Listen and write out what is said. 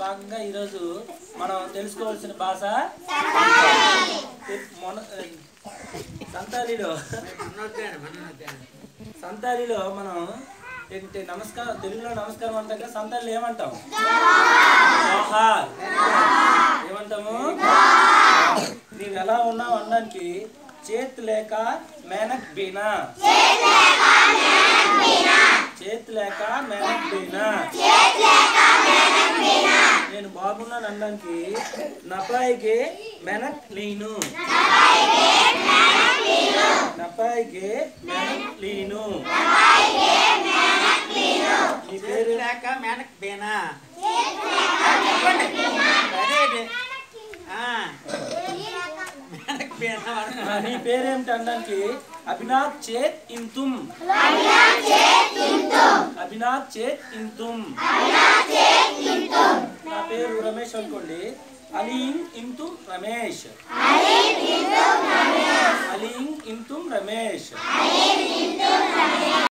భాగంగా ఈరోజు మనం తెలుసుకోవాల్సిన భాష మొన సంతాలిలో సంతాలిలో మనం ఏంటి నమస్కారం తెలుగులో నమస్కారం అంటాం కదా సంతాలిలో ఏమంటాం జోహార్ ఏమంటాము నీవు ఎలా ఉన్నావు అనడానికి చేత్ లేక మేనక్ బీనా చేత్ లేక మేనక్ బీనా నేను బాగున్నాను అనడానికి నపాయికి మెనక్ లీను నపాయికి మెనక్ లీను నీ పేరు లేక మేనక్ బేనా చెప్పండి అదే ఇది. ఆ, మేనక్ బేనా వాడు. నీ పేరేమిటి అనడానికి అభినాథ్ చేత్ ఇంతుమ్ అభినాథ్ చేత్ ఇంతుమ్ నా పేరు రమేష్ అనుకోండి అలీం ఇంతుమ్ రమేష్ అలీం ఇంతుమ్ రమేష్